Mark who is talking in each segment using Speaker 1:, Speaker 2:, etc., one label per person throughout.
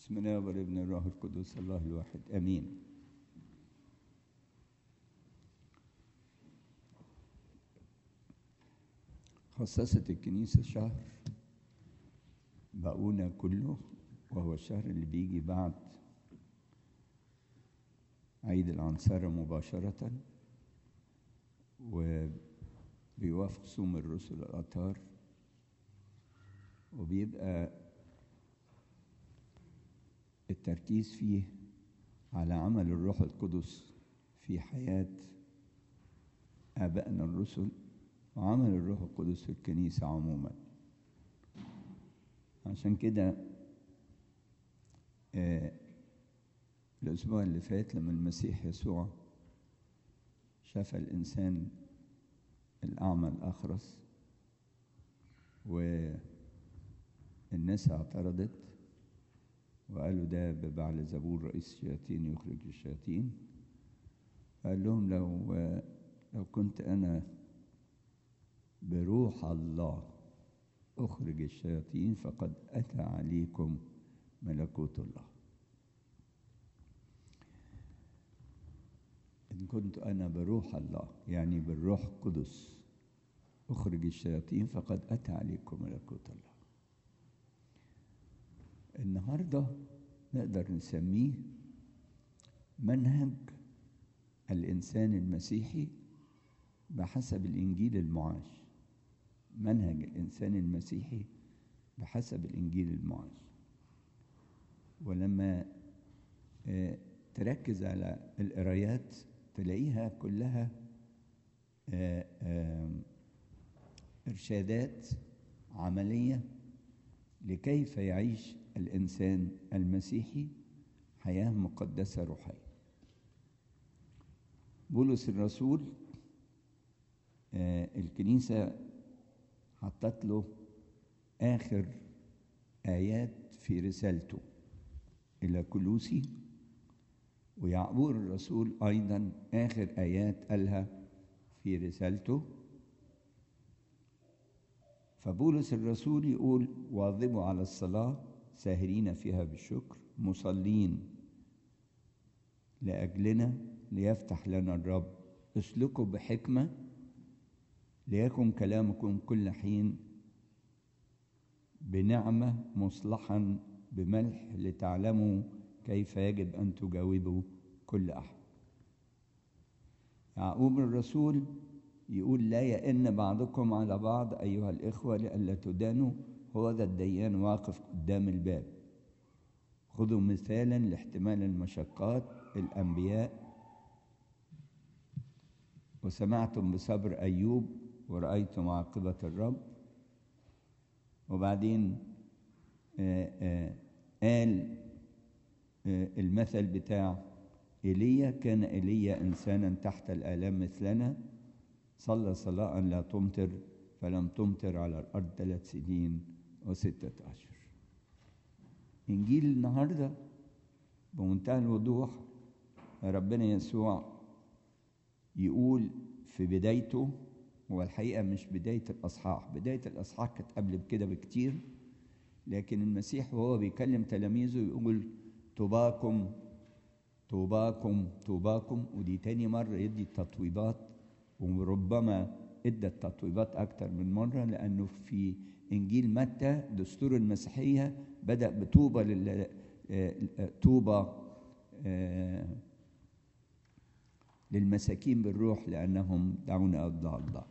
Speaker 1: بسم الله والابن الروح القدس الله الواحد امين خصصت الكنيسة شهر بقونا كله وهو الشهر اللي بيجي بعد عيد العنصرة مباشرة وبيوافق صوم الرسل الأطهار وبيبقى التركيز فيه على عمل الروح القدس في حياة آبائنا الرسل وعمل الروح القدس في الكنيسة عموما عشان كده آه الأسبوع اللي فات لما المسيح يسوع شاف الإنسان الأعمى الأخرس والناس اعترضت وقالوا ده ببعل زبور رئيس الشياطين يخرج الشياطين قال لهم لو لو كنت أنا بروح الله أخرج الشياطين فقد أتى عليكم ملكوت الله إن كنت أنا بروح الله يعني بالروح القدس أخرج الشياطين فقد أتى عليكم ملكوت الله النهارده نقدر نسميه منهج الإنسان المسيحي بحسب الإنجيل المعاش منهج الإنسان المسيحي بحسب الإنجيل المعاش ولما تركز على القرايات تلاقيها كلها إرشادات عملية لكيف يعيش الإنسان المسيحي حياة مقدسة روحية بولس الرسول الكنيسة حطت له آخر آيات في رسالته إلى كلوسي ويعقوب الرسول أيضا آخر آيات قالها في رسالته فبولس الرسول يقول واظبوا على الصلاة ساهرين فيها بالشكر مصلين لأجلنا ليفتح لنا الرب اسلكوا بحكمة ليكن كلامكم كل حين بنعمة مصلحا بملح لتعلموا كيف يجب أن تجاوبوا كل أحد يعقوب الرسول يقول لا يئن بعضكم على بعض أيها الإخوة لئلا تدانوا هو ذا الديان واقف قدام الباب خذوا مثالا لاحتمال المشقات الأنبياء وسمعتم بصبر أيوب ورأيتم عاقبة الرب وبعدين آآ آآ قال المثل بتاع ايليا كان ايليا انسانا تحت الالام مثلنا صلى صلاة لا تمطر فلم تمطر على الارض ثلاث سنين وستة اشهر انجيل النهارده بمنتهى الوضوح ربنا يسوع يقول في بدايته هو الحقيقه مش بدايه الاصحاح بدايه الاصحاح كانت قبل كده بكتير لكن المسيح وهو بيكلم تلاميذه يقول طوباكم طوباكم طوباكم ودي تاني مرة يدي التطويبات وربما ادى التطويبات أكتر من مرة لأنه في إنجيل متى دستور المسيحية بدأ بطوبة لل طوبة للمساكين بالروح لأنهم دعون أبناء الله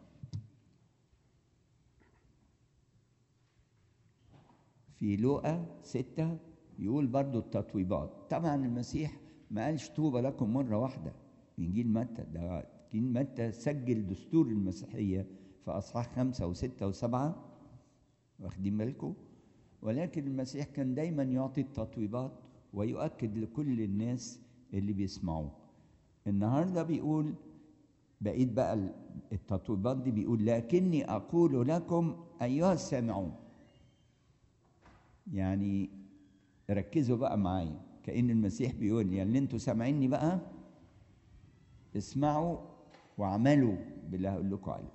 Speaker 1: في لوقا ستة يقول برضو التطويبات طبعا المسيح ما قالش طوبى لكم مرة واحدة إنجيل متى ده إنجيل متى سجل دستور المسيحية في أصحاح خمسة وستة وسبعة واخدين بالكم ولكن المسيح كان دايما يعطي التطويبات ويؤكد لكل الناس اللي بيسمعوه النهارده بيقول بقيت بقى التطويبات دي بيقول لكني أقول لكم أيها السامعون يعني ركزوا بقى معايا كأن المسيح بيقول لي اللي انتوا سامعيني بقى اسمعوا واعملوا باللي هقول لكم عليه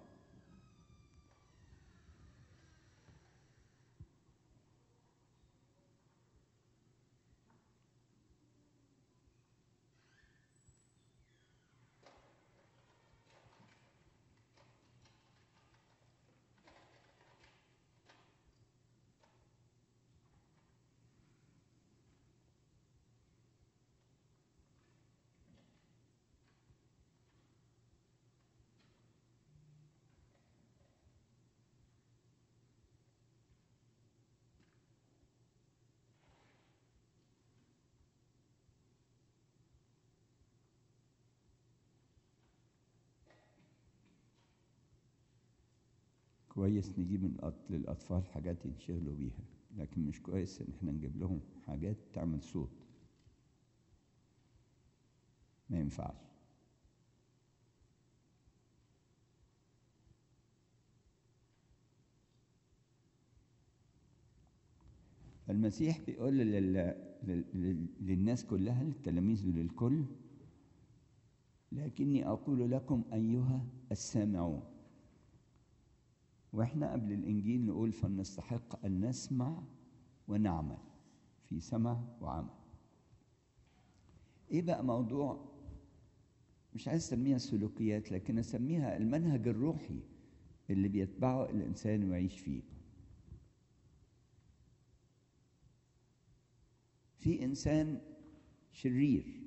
Speaker 1: كويس نجيب الأط- للأطفال حاجات ينشغلوا بيها لكن مش كويس إن احنا نجيب لهم حاجات تعمل صوت ما ينفعش المسيح بيقول لل... لل... لل- للناس كلها للتلاميذ وللكل لكني أقول لكم أيها السامعون وإحنا قبل الإنجيل نقول فلنستحق أن نسمع ونعمل في سمع وعمل إيه بقى موضوع مش عايز أسميها سلوكيات لكن أسميها المنهج الروحي اللي بيتبعه الإنسان ويعيش فيه في إنسان شرير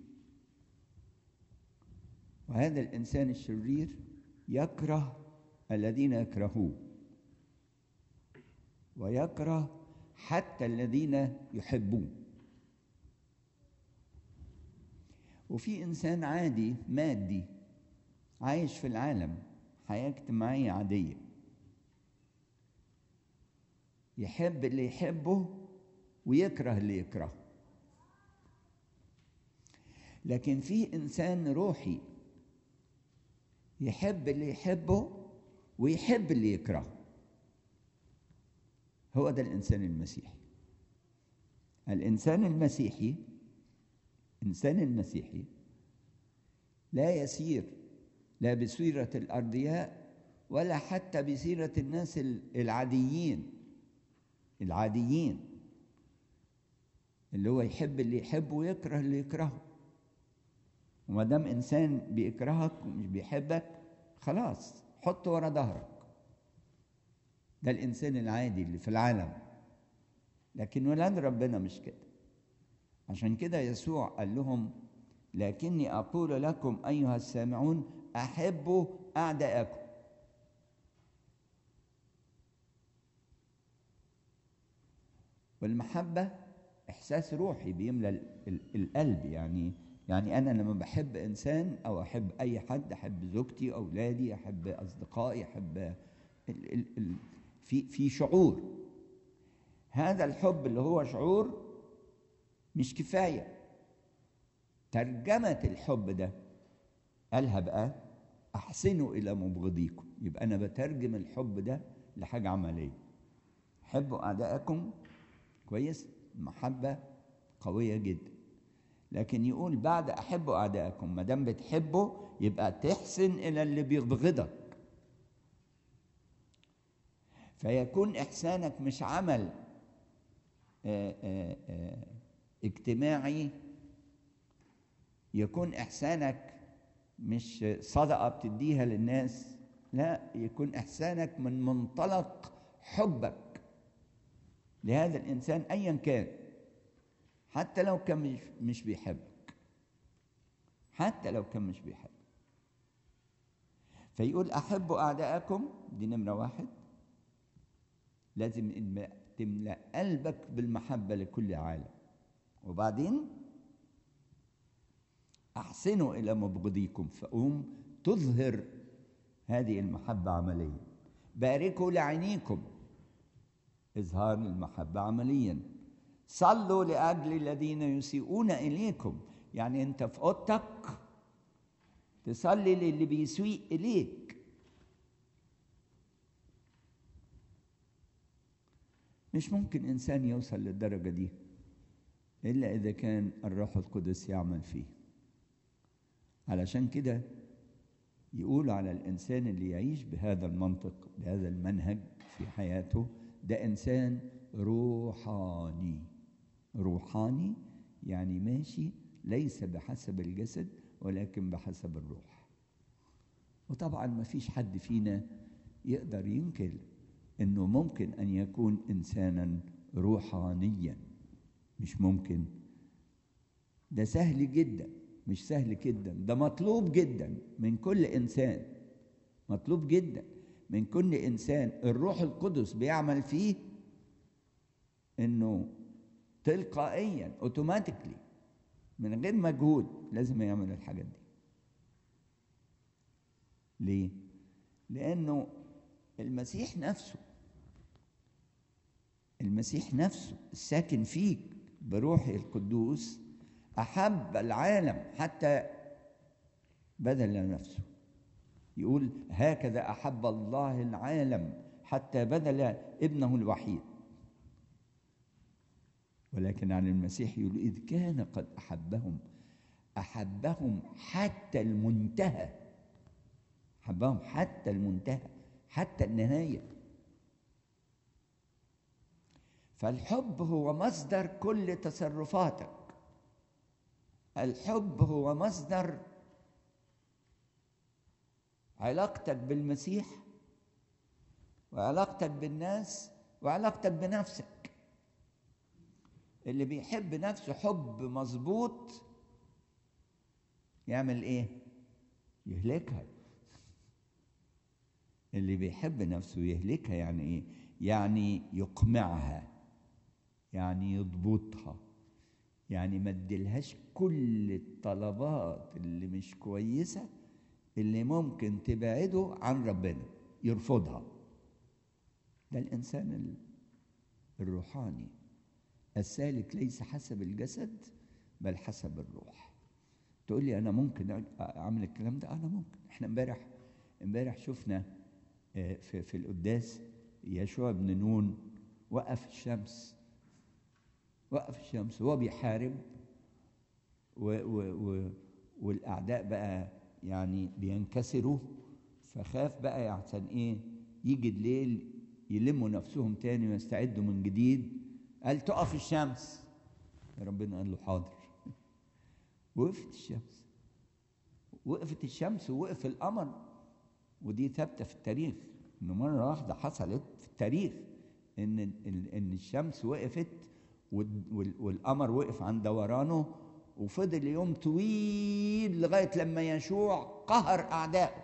Speaker 1: وهذا الإنسان الشرير يكره الذين يكرهوه ويكره حتى الذين يحبوه وفي إنسان عادي مادي عايش في العالم حياة اجتماعية عادية يحب اللي يحبه ويكره اللي يكرهه لكن في إنسان روحي يحب اللي يحبه ويحب اللي يكرهه هو ده الإنسان المسيحي الإنسان المسيحي إنسان المسيحي لا يسير لا بسيرة الأرضياء ولا حتى بسيرة الناس العاديين العاديين اللي هو يحب اللي يحبه ويكره اللي يكرهه وما دام انسان بيكرهك ومش بيحبك خلاص حطه ورا ظهرك ده الانسان العادي اللي في العالم لكن ولاد ربنا مش كده عشان كده يسوع قال لهم لكني اقول لكم ايها السامعون احبوا اعداءكم والمحبه احساس روحي بيملى القلب يعني يعني انا لما بحب انسان او احب اي حد احب زوجتي اولادي احب اصدقائي احب ال ال ال في في شعور هذا الحب اللي هو شعور مش كفايه ترجمه الحب ده قالها بقى احسنوا الى مبغضيكم يبقى انا بترجم الحب ده لحاجه عمليه حبوا اعدائكم كويس محبه قويه جدا لكن يقول بعد احبوا اعدائكم ما دام بتحبه يبقى تحسن الى اللي بيبغضك فيكون احسانك مش عمل آآ آآ اجتماعي يكون احسانك مش صدقه بتديها للناس لا يكون احسانك من منطلق حبك لهذا الانسان ايا كان حتى لو كان مش, مش بيحبك حتى لو كان مش بيحبك فيقول أحبوا أعداءكم دي نمرة واحد لازم تملأ قلبك بالمحبة لكل عالم وبعدين أحسنوا إلى مبغضيكم فقوم تظهر هذه المحبة عمليا باركوا لعينيكم إظهار المحبة عمليا صلوا لاجل الذين يسيئون اليكم يعني انت في اوضتك تصلي للي بيسيء اليك مش ممكن انسان يوصل للدرجه دي الا اذا كان الروح القدس يعمل فيه علشان كده يقول على الانسان اللي يعيش بهذا المنطق بهذا المنهج في حياته ده انسان روحاني روحاني يعني ماشي ليس بحسب الجسد ولكن بحسب الروح وطبعا ما فيش حد فينا يقدر ينكر انه ممكن ان يكون انسانا روحانيا مش ممكن ده سهل جدا مش سهل جدا ده مطلوب جدا من كل انسان مطلوب جدا من كل انسان الروح القدس بيعمل فيه انه تلقائيا اوتوماتيكلي من غير مجهود لازم يعمل الحاجات دي. 'ليه؟ لأنه المسيح نفسه المسيح نفسه الساكن فيك بروحه القدوس أحب العالم حتى بذل نفسه يقول هكذا أحب الله العالم حتى بذل ابنه الوحيد ولكن عن المسيح يقول إذ كان قد أحبهم أحبهم حتى المنتهى أحبهم حتى المنتهى حتى النهاية فالحب هو مصدر كل تصرفاتك الحب هو مصدر علاقتك بالمسيح وعلاقتك بالناس وعلاقتك بنفسك اللي بيحب نفسه حب مظبوط يعمل ايه يهلكها اللي بيحب نفسه يهلكها يعني ايه يعني يقمعها يعني يضبطها يعني ما اديلهاش كل الطلبات اللي مش كويسه اللي ممكن تبعده عن ربنا يرفضها ده الانسان الروحاني السالك ليس حسب الجسد بل حسب الروح تقول لي انا ممكن اعمل الكلام ده انا ممكن احنا امبارح امبارح شفنا في في القداس يشوع بن نون وقف الشمس وقف الشمس وهو بيحارب و و و والاعداء بقى يعني بينكسروا فخاف بقى عشان ايه يجي الليل يلموا نفسهم تاني ويستعدوا من جديد قال تقف الشمس ربنا قال له حاضر وقفت الشمس وقفت الشمس ووقف القمر ودي ثابته في التاريخ ان مره واحده حصلت في التاريخ ان ان الشمس وقفت والقمر وقف عن دورانه وفضل يوم طويل لغايه لما يشوع قهر اعدائه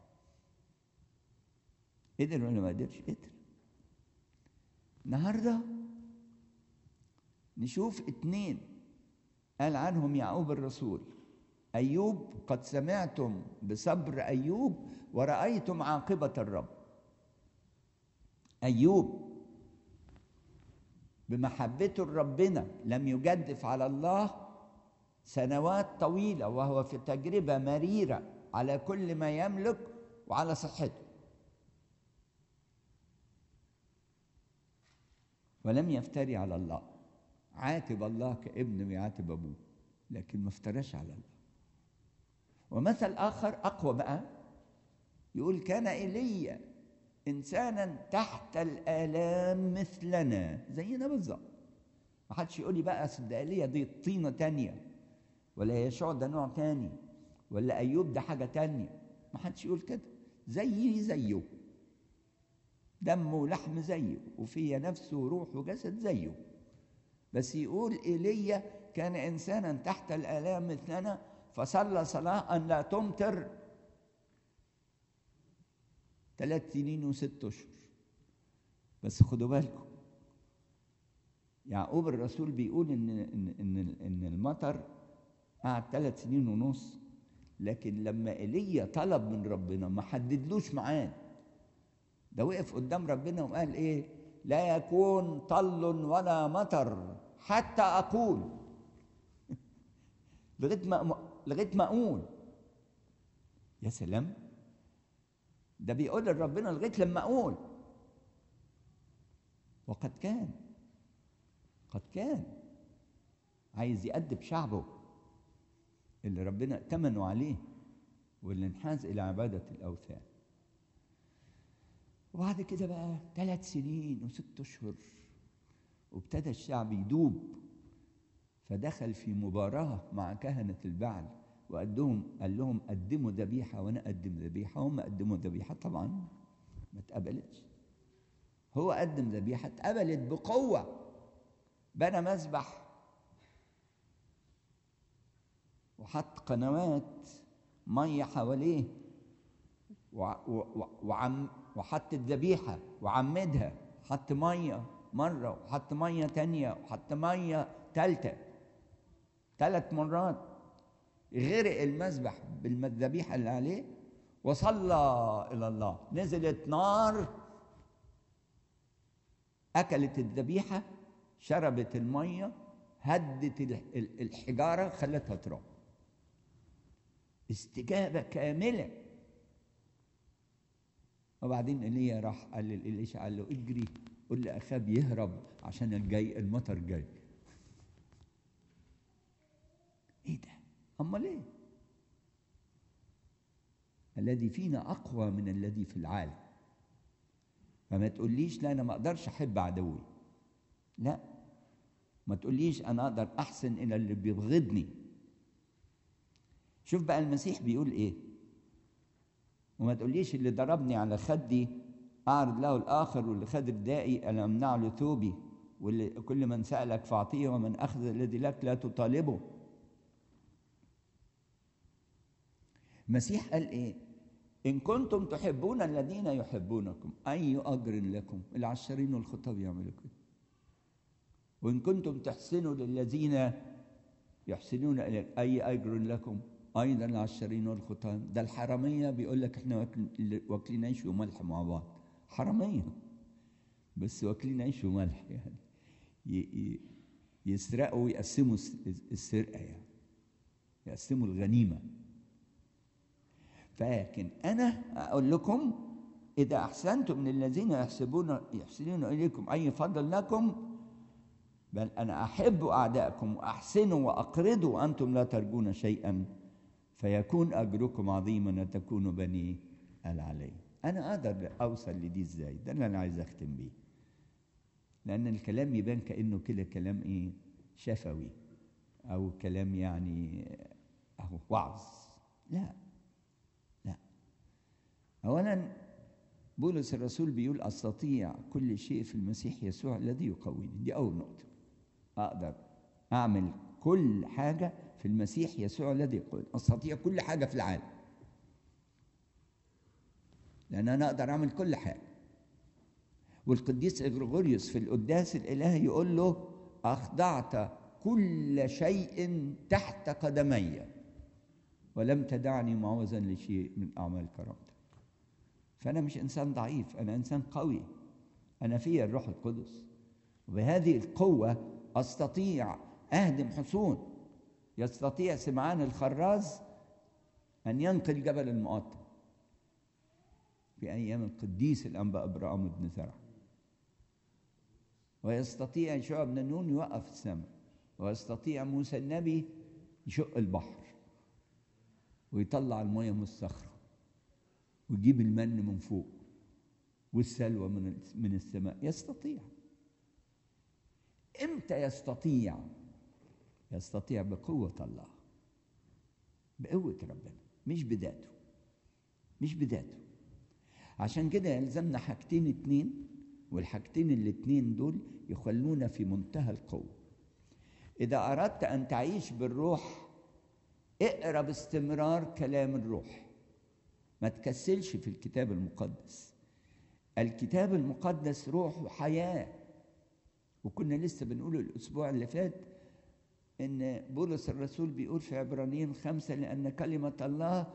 Speaker 1: قدر ولا ما قدرش قدر النهارده نشوف اتنين قال عنهم يعقوب الرسول ايوب قد سمعتم بصبر ايوب ورأيتم عاقبة الرب أيوب بمحبته لربنا لم يجدف على الله سنوات طويلة وهو في تجربة مريرة على كل ما يملك وعلى صحته ولم يفتري على الله عاتب الله كابن بيعاتب ابوه لكن ما افتراش على الله ومثل اخر اقوى بقى يقول كان ايليا انسانا تحت الالام مثلنا زينا بالظبط ما حدش يقول لي بقى اصل ده ايليا دي طينه تانية ولا يشوع ده نوع تاني ولا ايوب ده حاجه تانية ما حدش يقول كده زيي زيه دم ولحم زيه وفي نفسه وروح وجسد زيه بس يقول ايليا كان انسانا تحت الالام مثلنا فصلى صلاه ان لا تمطر ثلاث سنين وست اشهر بس خدوا بالكم يعقوب الرسول بيقول ان ان ان, إن المطر قعد ثلاث سنين ونص لكن لما ايليا طلب من ربنا ما حددلوش ميعاد ده وقف قدام ربنا وقال ايه لا يكون طل ولا مطر حتى اقول لغايه ما لغايه ما اقول يا سلام ده بيقول لربنا لغايه لما اقول وقد كان قد كان عايز يأدب شعبه اللي ربنا ائتمنوا عليه واللي انحاز الى عباده الاوثان وبعد كده بقى ثلاث سنين وست اشهر وابتدى الشعب يدوب فدخل في مباراه مع كهنه البعل وقدهم قال لهم قدموا ذبيحه وانا اقدم ذبيحه هم قدموا ذبيحه طبعا ما اتقبلتش هو قدم ذبيحه اتقبلت بقوه بنى مذبح وحط قنوات ميه حواليه وعم وحط الذبيحه وعمدها حط ميه مره وحط ميه تانية وحط ميه تالتة ثلاث مرات غرق المذبح بالذبيحه اللي عليه وصلى الى الله نزلت نار اكلت الذبيحه شربت الميه هدت الحجاره خلتها تروح استجابه كامله وبعدين ايليا راح قال لإليشا قال له اجري قول لاخاب يهرب عشان الجاي المطر جاي ايه ده امال ايه الذي فينا اقوى من الذي في العالم فما تقوليش لا انا ما اقدرش احب عدوي لا ما تقوليش انا اقدر احسن الى اللي بيبغضني شوف بقى المسيح بيقول ايه وما تقوليش اللي ضربني على خدي اعرض له الاخر واللي خد ردائي انا امنع له ثوبي واللي كل من سالك فاعطيه ومن اخذ الذي لك لا تطالبه المسيح قال ايه ان كنتم تحبون الذين يحبونكم اي اجر لكم العشرين والخطاه بيعملوا كده وان كنتم تحسنوا للذين يحسنون اليك اي اجر لكم ايضا العشرين والخطاه ده الحراميه بيقول لك احنا واكلين عيش وملح مع بعض حراميه بس واكلين عيش وملح يعني يسرقوا ويقسموا السرقه يعني يقسموا الغنيمه لكن انا اقول لكم اذا احسنتم للذين يحسبون يحسنون اليكم اي فضل لكم بل انا احب اعدائكم واحسنوا واقرضوا وانتم لا ترجون شيئا فيكون اجركم عظيما وتكونوا بني العلي انا اقدر اوصل لدي ازاي ده اللي انا عايز اختم بيه لان الكلام يبان كانه كده كلام ايه شفوي او كلام يعني اهو وعظ لا لا اولا بولس الرسول بيقول استطيع كل شيء في المسيح يسوع الذي يقويني دي اول نقطه اقدر اعمل كل حاجه في المسيح يسوع الذي يقويني استطيع كل حاجه في العالم لان انا اقدر اعمل كل حاجه والقديس اغريغوريوس في القداس الالهي يقول له اخضعت كل شيء تحت قدمي ولم تدعني معوزا لشيء من اعمال كرامتك فانا مش انسان ضعيف انا انسان قوي انا في الروح القدس وبهذه القوه استطيع اهدم حصون يستطيع سمعان الخراز ان ينقل جبل المقطم في ايام القديس الانبا ابراهام بن زرع ويستطيع يشوع بن نون يوقف السماء ويستطيع موسى النبي يشق البحر ويطلع المياه من الصخره ويجيب المن من فوق والسلوى من من السماء يستطيع امتى يستطيع يستطيع بقوة الله بقوة ربنا مش بذاته مش بذاته عشان كده يلزمنا حاجتين اتنين والحاجتين الاتنين دول يخلونا في منتهى القوة إذا أردت أن تعيش بالروح اقرأ باستمرار كلام الروح ما تكسلش في الكتاب المقدس الكتاب المقدس روح وحياة وكنا لسه بنقول الأسبوع اللي فات إن بولس الرسول بيقول في عبرانيين خمسة لأن كلمة الله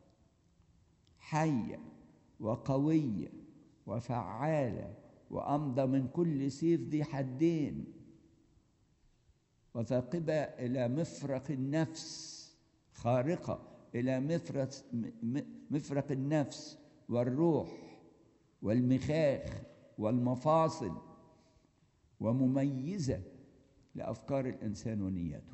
Speaker 1: حية وقوية وفعالة وأمضى من كل سيف ذي حدين وثاقبة إلى مفرق النفس خارقة إلى مفرق مفرق النفس والروح والمخاخ والمفاصل ومميزة لأفكار الإنسان ونياته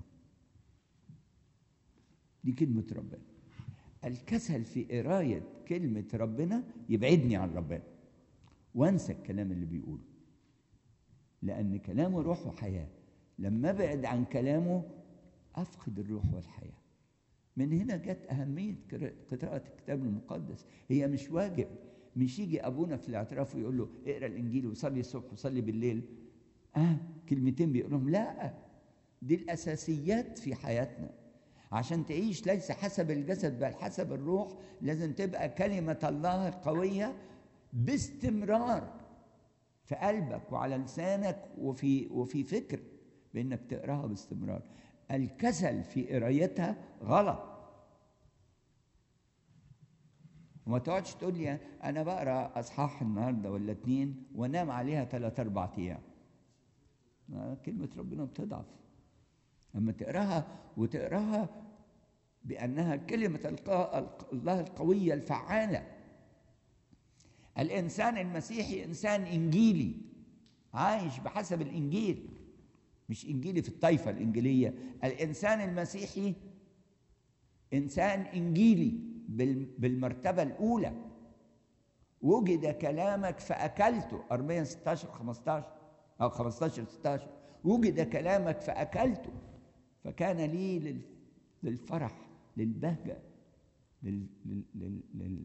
Speaker 1: دي كلمة ربنا الكسل في قراية كلمة ربنا يبعدني عن ربنا وانسى الكلام اللي بيقوله لأن كلامه روح وحياة لما ابعد عن كلامه أفقد الروح والحياة من هنا جت أهمية قراءة الكتاب المقدس هي مش واجب مش يجي أبونا في الاعتراف ويقول له اقرأ الإنجيل وصلي الصبح وصلي بالليل آه كلمتين بيقولهم لا دي الأساسيات في حياتنا عشان تعيش ليس حسب الجسد بل حسب الروح لازم تبقى كلمة الله قوية باستمرار في قلبك وعلى لسانك وفي وفي فكرك بانك تقراها باستمرار الكسل في قرايتها غلط وما تقعدش تقول لي انا بقرا اصحاح النهارده ولا اتنين وانام عليها ثلاث اربع ايام كلمه ربنا بتضعف اما تقراها وتقراها بانها كلمه الله القويه الفعاله الانسان المسيحي انسان انجيلي عايش بحسب الانجيل مش انجيلي في الطائفه الانجيليه الانسان المسيحي انسان انجيلي بالمرتبه الاولى وجد كلامك فاكلته ارميا 16 15 او 15 16 وجد كلامك فاكلته فكان لي للفرح للبهجه لل لل لل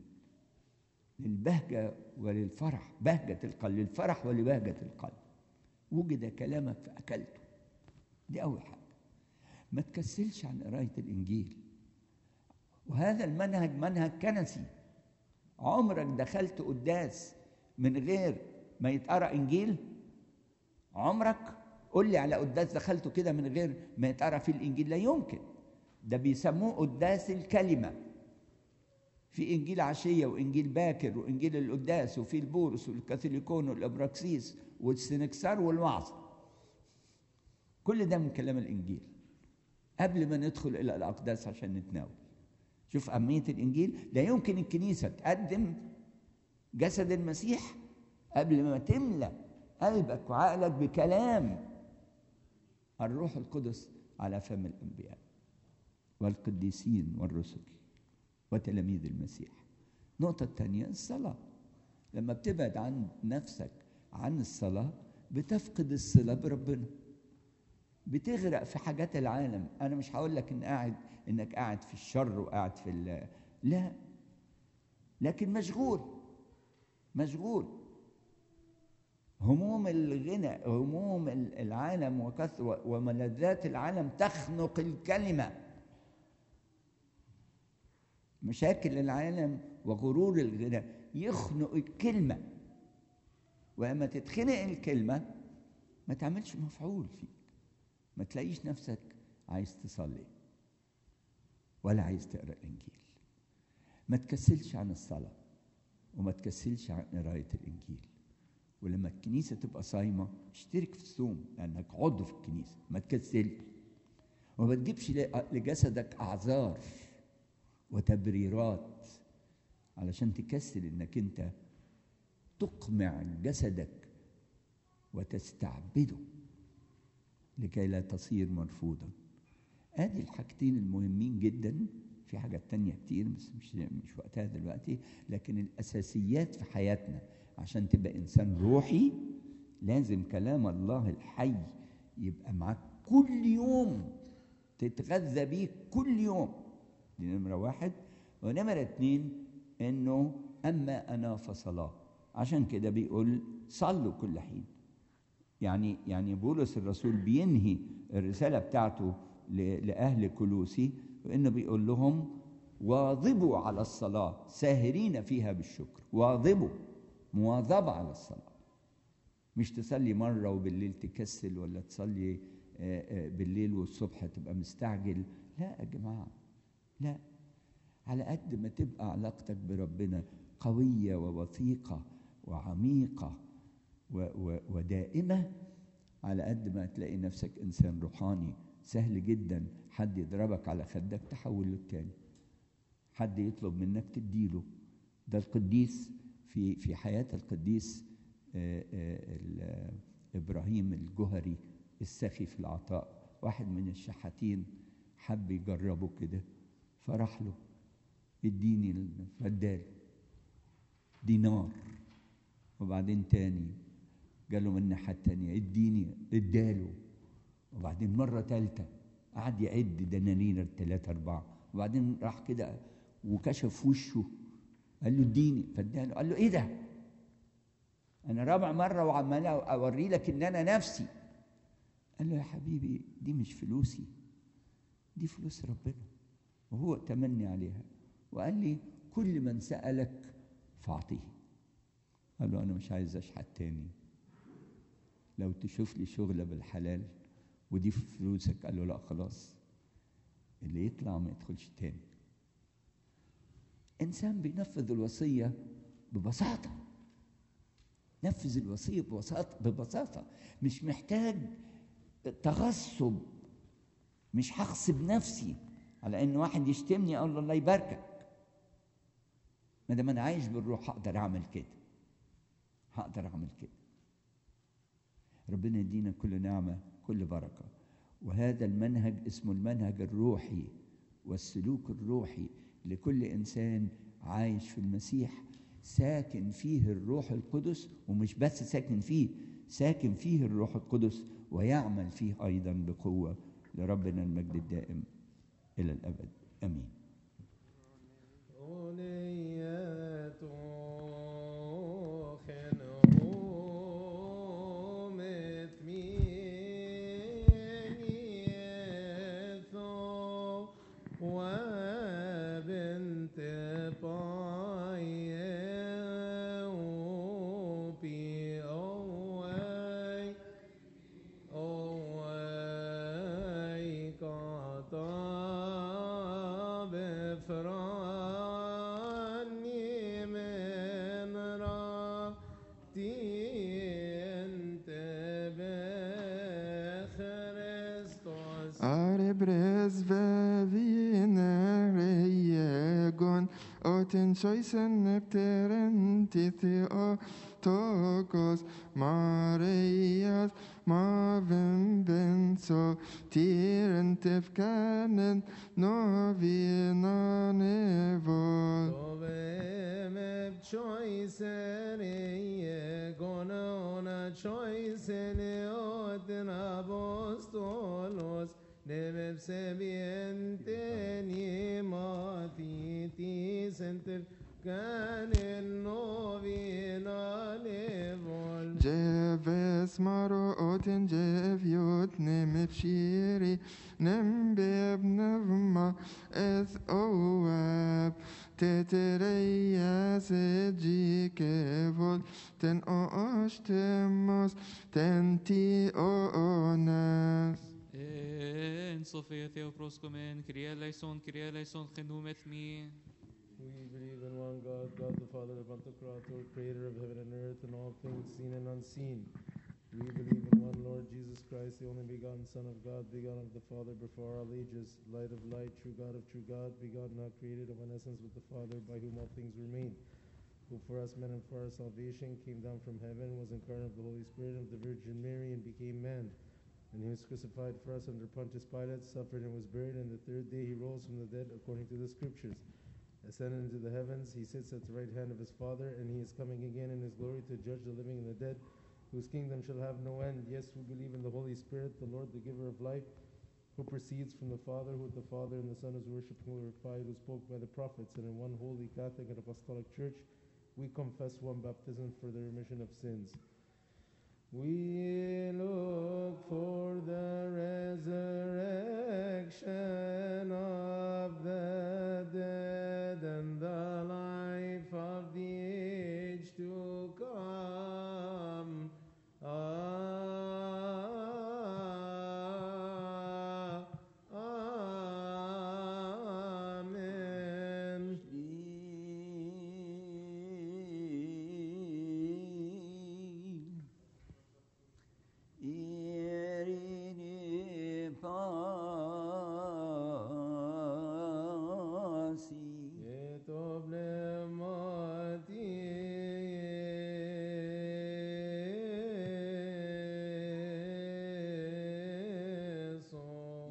Speaker 1: للبهجه وللفرح بهجه القلب للفرح ولبهجه القلب وجد كلامك فاكلته دي اول حاجه ما تكسلش عن قرايه الانجيل وهذا المنهج منهج كنسي عمرك دخلت قداس من غير ما يتقرا انجيل عمرك قول لي على قداس دخلته كده من غير ما يتقرا فيه الانجيل لا يمكن ده بيسموه قداس الكلمه في انجيل عشيه وانجيل باكر وانجيل القداس وفي البورس والكاثوليكون والابراكسيس والسنكسار والوعظ كل ده من كلام الانجيل قبل ما ندخل الى الاقداس عشان نتناول شوف أهمية الإنجيل لا يمكن الكنيسة تقدم جسد المسيح قبل ما تملى قلبك وعقلك بكلام الروح القدس على فم الأنبياء والقديسين والرسل وتلاميذ المسيح النقطة الثانية الصلاة لما بتبعد عن نفسك عن الصلاة بتفقد الصلة بربنا بتغرق في حاجات العالم انا مش هقول لك ان قاعد انك قاعد في الشر وقاعد في ال لا لكن مشغول مشغول هموم الغنى هموم العالم وكثرة وملذات العالم تخنق الكلمة مشاكل العالم وغرور الغنى يخنق الكلمة ولما تتخنق الكلمة ما تعملش مفعول فيك ما تلاقيش نفسك عايز تصلي ولا عايز تقرا الانجيل ما تكسلش عن الصلاه وما تكسلش عن قرايه الانجيل ولما الكنيسه تبقى صايمه اشترك في الصوم لانك عضو في الكنيسه ما تكسلش وما تجيبش لجسدك اعذار وتبريرات علشان تكسل انك انت تقمع جسدك وتستعبده لكي لا تصير مرفوضا ادي الحاجتين المهمين جدا في حاجات تانية كتير بس مش مش وقتها دلوقتي لكن الاساسيات في حياتنا عشان تبقى انسان روحي لازم كلام الله الحي يبقى معاك كل يوم تتغذى بيه كل يوم دي نمرة واحد ونمرة اتنين انه اما انا فصلاه عشان كده بيقول صلوا كل حين يعني يعني بولس الرسول بينهي الرسالة بتاعته لأهل كلوسي وإنه بيقول لهم واظبوا على الصلاة ساهرين فيها بالشكر واظبوا مواظبة على الصلاة مش تصلي مرة وبالليل تكسل ولا تصلي بالليل والصبح تبقى مستعجل لا يا جماعة لا على قد ما تبقى علاقتك بربنا قوية ووثيقة وعميقة ودائمة على قد ما تلاقي نفسك إنسان روحاني سهل جدا حد يضربك على خدك تحول للتاني حد يطلب منك تديله ده القديس في في حياة القديس إبراهيم الجهري السخي في العطاء واحد من الشحاتين حب يجربه كده فراح له اديني فاداله دينار وبعدين تاني قال من الناحية التانية اديني اداله وبعدين مرة تالتة قعد يعد دنانير ثلاثة أربعة وبعدين راح كده وكشف وشه قال له اديني فاداله قال له ايه ده؟ أنا رابع مرة وعمال أوري لك إن أنا نفسي قال له يا حبيبي دي مش فلوسي دي فلوس ربنا وهو تمني عليها وقال لي كل من سألك فأعطيه قال له أنا مش عايز أشحت تاني لو تشوف لي شغلة بالحلال ودي في فلوسك قال له لا خلاص اللي يطلع ما يدخلش تاني انسان بينفذ الوصيه ببساطه نفذ الوصيه ببساطه ببساطه مش محتاج تغصب مش هغصب نفسي على ان واحد يشتمني اقول له الله يباركك ما دام انا عايش بالروح هقدر اعمل كده هقدر اعمل كده ربنا يدينا كل نعمه كل بركه وهذا المنهج اسمه المنهج الروحي والسلوك الروحي لكل انسان عايش في المسيح ساكن فيه الروح القدس ومش بس ساكن فيه ساكن فيه الروح القدس ويعمل فيه ايضا بقوه لربنا المجد الدائم الى الابد امين
Speaker 2: Choisen nepterenti Theotokos Marias Marvin Benso Tirentef Canon Novina Nevo
Speaker 3: Dovem choisen Gonona choisen Oten Apostolos Debeb sebiente ni matiti center can el novina nevol
Speaker 2: Jeves maro oten jeviot nem epshiri nem beb nevma es oab tetereia segi kevol ten oostemos ten ti onas
Speaker 4: En Sofia Theoproskomen, Kyrie eleison, Kyrie eleison, genum et me.
Speaker 3: We believe in one God, God the Father, the Pantocrator, creator of heaven and earth and all things seen and unseen. We believe in one Lord Jesus Christ, the only begotten Son of God, begotten of the Father before all ages, light of light, true God of true God, begotten, not created, of one essence with the Father, by whom all things were made. Who for us men and for our salvation came down from heaven, was incarnate of the Holy Spirit of the Virgin Mary, and became man. And he was crucified for us under Pontius Pilate, suffered and was buried, and the third day he rose from the dead according to the scriptures. Ascended into the heavens, he sits at the right hand of his Father, and he is coming again in his glory to judge the living and the dead, whose kingdom shall have no end. Yes, we believe in the Holy Spirit, the Lord, the giver of life, who proceeds from the Father, who with the Father and the Son is worshipped and glorified, who spoke by the prophets, and in one holy Catholic and Apostolic Church, we confess one baptism for the remission of sins. We look for the resurrection